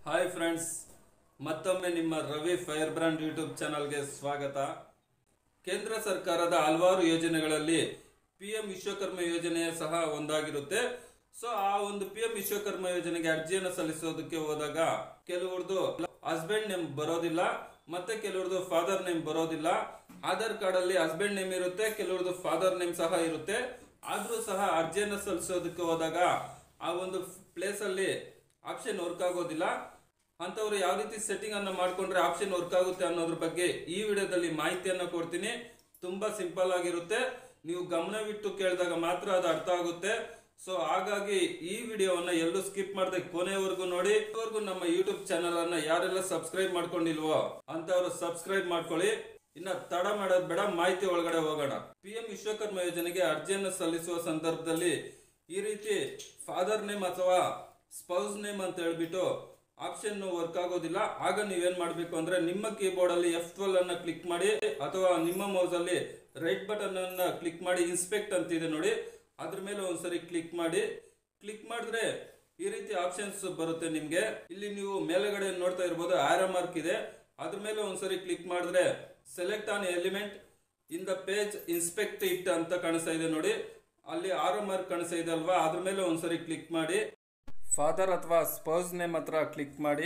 hi friends ಮತ್ತೊಮ್ಮೆ ನಿಮ್ಮ Ravi fire brand YouTube ಚಾನಲ್ಗೆ ಸ್ವಾಗತ ಕೇಂದ್ರ ಸರ್ಕಾರದ ಹಲವಾರು ಯೋಜನೆಗಳಲ್ಲಿ ಪಿ ಎಂ ವಿಶ್ವಕರ್ಮ ಯೋಜನೆ ಸಹ ಒಂದಾಗಿರುತ್ತೆ ಸೊ ಆ ಒಂದು ಪಿ ಎಂ ವಿಶ್ವಕರ್ಮ ಯೋಜನೆಗೆ ಅರ್ಜಿಯನ್ನು ಸಲ್ಲಿಸೋದಕ್ಕೆ ಹೋದಾಗ ಕೆಲವ್ರದ್ದು ಹಸ್ಬೆಂಡ್ ನೇಮ್ ಬರೋದಿಲ್ಲ ಮತ್ತೆ ಕೆಲವ್ರದ್ದು ಫಾದರ್ ನೇಮ್ ಬರೋದಿಲ್ಲ ಆಧಾರ್ ಕಾರ್ಡ್ ಅಲ್ಲಿ ಹಸ್ಬೆಂಡ್ ನೇಮ್ ಇರುತ್ತೆ ಕೆಲವ್ರದ್ದು ಫಾದರ್ ನೇಮ್ ಸಹ ಇರುತ್ತೆ ಆದ್ರೂ ಸಹ ಅರ್ಜಿಯನ್ನು ಸಲ್ಲಿಸೋದಕ್ಕೆ ಹೋದಾಗ ಆ ಒಂದು ಪ್ಲೇಸ್ ಅಲ್ಲಿ ಆಪ್ಷನ್ ವರ್ಕ್ ಆಗೋದಿಲ್ಲ ಅಂತವ್ರು ಯಾವ ರೀತಿ ಸೆಟ್ಟಿಂಗ್ ಅನ್ನ ಮಾಡ್ಕೊಂಡ್ರೆ ಆಪ್ಷನ್ ವರ್ಕ್ ಆಗುತ್ತೆ ಅನ್ನೋದ್ರ ಬಗ್ಗೆ ಈ ವಿಡಿಯೋದಲ್ಲಿ ಮಾಹಿತಿಯನ್ನ ಕೊಡ್ತೀನಿ ತುಂಬಾ ಸಿಂಪಲ್ ಆಗಿರುತ್ತೆ ನೀವು ಗಮನವಿಟ್ಟು ಕೇಳಿದಾಗ ಮಾತ್ರ ಅದು ಅರ್ಥ ಆಗುತ್ತೆ ಸೊ ಹಾಗಾಗಿ ಈ ವಿಡಿಯೋವನ್ನ ಎಲ್ಲೂ ಸ್ಕಿಪ್ ಮಾಡದೆ ಕೊನೆವರೆಗೂ ನೋಡಿ ಇದುವರೆಗೂ ನಮ್ಮ ಯೂಟ್ಯೂಬ್ ಚಾನಲ್ ಅನ್ನ ಯಾರೆಲ್ಲ ಸಬ್ಸ್ಕ್ರೈಬ್ ಮಾಡ್ಕೊಂಡಿಲ್ವೋ ಅಂತವ್ರು ಸಬ್ಸ್ಕ್ರೈಬ್ ಮಾಡ್ಕೊಳ್ಳಿ ಇನ್ನ ತಡ ಮಾಡೋದ್ ಬೇಡ ಮಾಹಿತಿ ಒಳಗಡೆ ಹೋಗೋಣ ಪಿ ಎಂ ವಿಶ್ವಕರ್ಮ ಯೋಜನೆಗೆ ಅರ್ಜಿಯನ್ನು ಸಲ್ಲಿಸುವ ಸಂದರ್ಭದಲ್ಲಿ ಈ ರೀತಿ ಫಾದರ್ ನೇಮ್ ಅಥವಾ ಸ್ಪೌಸ್ ನೇಮ್ ಅಂತ ಹೇಳ್ಬಿಟ್ಟು ಆಪ್ಷನ್ ವರ್ಕ್ ಆಗೋದಿಲ್ಲ ಆಗ ನೀವೇನ್ ಮಾಡ್ಬೇಕು ಅಂದ್ರೆ ನಿಮ್ಮ ಕೀಬೋರ್ಡ್ ಅಲ್ಲಿ ಎಫ್ ಟ್ವೆಲ್ ಅನ್ನ ಕ್ಲಿಕ್ ಮಾಡಿ ಅಥವಾ ನಿಮ್ಮ ಮೌಸ್ ಅಲ್ಲಿ ರೈಟ್ ಬಟನ್ ಅನ್ನ ಕ್ಲಿಕ್ ಮಾಡಿ ಇನ್ಸ್ಪೆಕ್ಟ್ ಅಂತ ಇದೆ ನೋಡಿ ಅದ್ರ ಮೇಲೆ ಒಂದ್ಸರಿ ಕ್ಲಿಕ್ ಮಾಡಿ ಕ್ಲಿಕ್ ಮಾಡಿದ್ರೆ ಈ ರೀತಿ ಆಪ್ಷನ್ಸ್ ಬರುತ್ತೆ ನಿಮ್ಗೆ ಇಲ್ಲಿ ನೀವು ಮೇಲೆಗಡೆ ನೋಡ್ತಾ ಇರ್ಬೋದು ಆರೋ ಮಾರ್ಕ್ ಇದೆ ಅದ್ರ ಮೇಲೆ ಒಂದ್ಸರಿ ಕ್ಲಿಕ್ ಮಾಡಿದ್ರೆ select on element in the page inspect it ಅಂತ ಕಾಣಿಸ್ತಾ ಇದೆ ನೋಡಿ ಅಲ್ಲಿ ಆರೋ ಮಾರ್ಕ್ ಕಾಣಿಸ್ತಾ ಇದೆ ಅಲ್ವಾ ಅದ್ರ ಮೇಲೆ ಒಂದ್ಸರಿ ಕ್ಲಿಕ್ ಮಾಡಿ ಫಾದರ್ ಅಥವಾ ಸ್ಪೌಸ್ ನೇಮ್ ಹತ್ರ ಕ್ಲಿಕ್ ಮಾಡಿ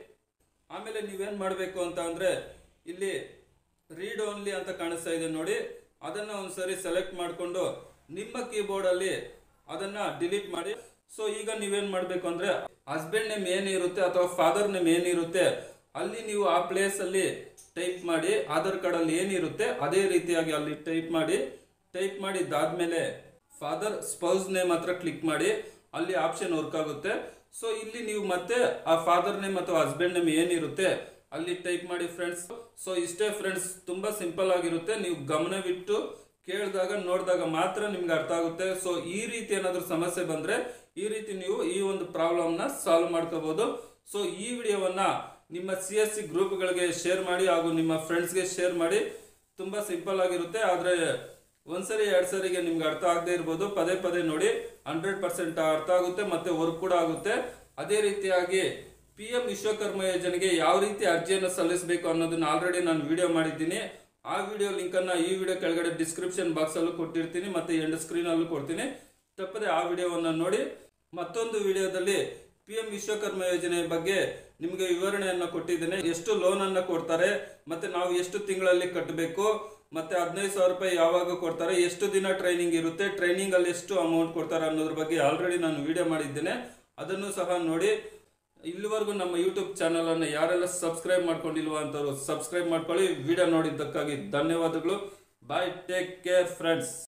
ಆಮೇಲೆ ನೀವೇನ್ ಮಾಡಬೇಕು ಅಂತ ಅಂದ್ರೆ ಇಲ್ಲಿ ರೀಡ್ ಓನ್ಲಿ ಅಂತ ಕಾಣಿಸ್ತಾ ಇದೆ ನೋಡಿ ಅದನ್ನ ಒಂದ್ಸರಿ ಸೆಲೆಕ್ಟ್ ಮಾಡಿಕೊಂಡು ನಿಮ್ಮ ಕೀಬೋರ್ಡ್ ಅಲ್ಲಿ ಅದನ್ನ ಡಿಲೀಟ್ ಮಾಡಿ ಸೊ ಈಗ ನೀವೇನ್ ಮಾಡ್ಬೇಕು ಅಂದ್ರೆ ಹಸ್ಬೆಂಡ್ ನೇಮ್ ಏನಿರುತ್ತೆ ಅಥವಾ ಫಾದರ್ ನೇಮ್ ಏನಿರುತ್ತೆ ಅಲ್ಲಿ ನೀವು ಆ ಪ್ಲೇಸ್ ಅಲ್ಲಿ ಟೈಪ್ ಮಾಡಿ ಆಧಾರ್ ಕಾರ್ಡ್ ಅಲ್ಲಿ ಏನಿರುತ್ತೆ ಅದೇ ರೀತಿಯಾಗಿ ಅಲ್ಲಿ ಟೈಪ್ ಮಾಡಿ ಟೈಪ್ ಮಾಡಿದ್ದಾದ್ಮೇಲೆ ಫಾದರ್ ಸ್ಪೌಸ್ ನೇಮ್ ಹತ್ರ ಕ್ಲಿಕ್ ಮಾಡಿ ಅಲ್ಲಿ ಆಪ್ಷನ್ ವರ್ಕ್ ಆಗುತ್ತೆ ಸೊ ಇಲ್ಲಿ ನೀವು ಮತ್ತೆ ಆ ಫಾದರ್ ನೇಮ್ ಅಥವಾ ಹಸ್ಬೆಂಡ್ ನೇಮ್ ಏನಿರುತ್ತೆ ಅಲ್ಲಿ ಟೈಪ್ ಮಾಡಿ ಫ್ರೆಂಡ್ಸ್ ಸೊ ಇಷ್ಟೇ ಫ್ರೆಂಡ್ಸ್ ತುಂಬಾ ಸಿಂಪಲ್ ಆಗಿರುತ್ತೆ ನೀವು ಗಮನವಿಟ್ಟು ಕೇಳಿದಾಗ ನೋಡಿದಾಗ ಮಾತ್ರ ನಿಮ್ಗೆ ಅರ್ಥ ಆಗುತ್ತೆ ಸೊ ಈ ರೀತಿ ಏನಾದ್ರೂ ಸಮಸ್ಯೆ ಬಂದ್ರೆ ಈ ರೀತಿ ನೀವು ಈ ಒಂದು ಪ್ರಾಬ್ಲಮ್ ನ ಸಾಲ್ವ್ ಮಾಡ್ಕೋಬಹುದು ಸೊ ಈ ವಿಡಿಯೋವನ್ನ ನಿಮ್ಮ ಸಿ ಎಸ್ ಸಿ ಗ್ರೂಪ್ಗಳಿಗೆ ಶೇರ್ ಮಾಡಿ ಹಾಗೂ ನಿಮ್ಮ ಫ್ರೆಂಡ್ಸ್ಗೆ ಶೇರ್ ಮಾಡಿ ತುಂಬಾ ಸಿಂಪಲ್ ಆಗಿರುತ್ತೆ ಆದ್ರೆ ಒಂದ್ಸರಿ ಎರಡ್ ಸರಿಗೆ ನಿಮ್ಗೆ ಅರ್ಥ ಆಗದೆ ಇರ್ಬೋದು ಪದೇ ಪದೇ ನೋಡಿ ಹಂಡ್ರೆಡ್ ಪರ್ಸೆಂಟ್ ಅರ್ಥ ಆಗುತ್ತೆ ಮತ್ತೆ ವರ್ಕ್ ಕೂಡ ಆಗುತ್ತೆ ಅದೇ ರೀತಿಯಾಗಿ ಪಿ ಎಂ ವಿಶ್ವಕರ್ಮ ಯೋಜನೆಗೆ ಯಾವ ರೀತಿ ಅರ್ಜಿಯನ್ನು ಸಲ್ಲಿಸಬೇಕು ಅನ್ನೋದನ್ನ ಆಲ್ರೆಡಿ ನಾನು ವಿಡಿಯೋ ಮಾಡಿದ್ದೀನಿ ಆ ವಿಡಿಯೋ ಲಿಂಕ್ ಅನ್ನ ಈ ವಿಡಿಯೋ ಕೆಳಗಡೆ ಡಿಸ್ಕ್ರಿಪ್ಷನ್ ಬಾಕ್ಸ್ ಅಲ್ಲೂ ಕೊಟ್ಟಿರ್ತೀನಿ ಮತ್ತೆ ಎಂಡ್ ಸ್ಕ್ರೀನ್ ಅಲ್ಲೂ ಕೊಡ್ತೀನಿ ತಪ್ಪದೆ ಆ ವಿಡಿಯೋವನ್ನ ನೋಡಿ ಮತ್ತೊಂದು ವಿಡಿಯೋದಲ್ಲಿ ಪಿ ಎಂ ವಿಶ್ವಕರ್ಮ ಯೋಜನೆ ಬಗ್ಗೆ ನಿಮಗೆ ವಿವರಣೆಯನ್ನ ಕೊಟ್ಟಿದ್ದೇನೆ ಎಷ್ಟು ಲೋನ್ ಅನ್ನ ಕೊಡ್ತಾರೆ ಮತ್ತೆ ನಾವು ಎಷ್ಟು ತಿಂಗಳಲ್ಲಿ ಕಟ್ಟಬೇಕು ಮತ್ತೆ ಹದಿನೈದು ಸಾವಿರ ರೂಪಾಯಿ ಯಾವಾಗ ಕೊಡ್ತಾರೆ ಎಷ್ಟು ದಿನ ಟ್ರೈನಿಂಗ್ ಇರುತ್ತೆ ಟ್ರೈನಿಂಗ್ ಅಲ್ಲಿ ಎಷ್ಟು ಅಮೌಂಟ್ ಕೊಡ್ತಾರೆ ಅನ್ನೋದ್ರ ಬಗ್ಗೆ ಆಲ್ರೆಡಿ ನಾನು ವಿಡಿಯೋ ಮಾಡಿದ್ದೇನೆ ಅದನ್ನು ಸಹ ನೋಡಿ ಇಲ್ಲಿವರೆಗೂ ನಮ್ಮ ಯೂಟ್ಯೂಬ್ ಚಾನಲ್ ಅನ್ನು ಯಾರೆಲ್ಲ ಸಬ್ಸ್ಕ್ರೈಬ್ ಮಾಡ್ಕೊಂಡಿಲ್ವಾ ಅಂತವ್ರು ಸಬ್ಸ್ಕ್ರೈಬ್ ಮಾಡ್ಕೊಳ್ಳಿ ವಿಡಿಯೋ ನೋಡಿದ್ದಕ್ಕಾಗಿ ಧನ್ಯವಾದಗಳು ಬಾಯ್ ಟೇಕ್ ಕೇರ್ ಫ್ರೆಂಡ್ಸ್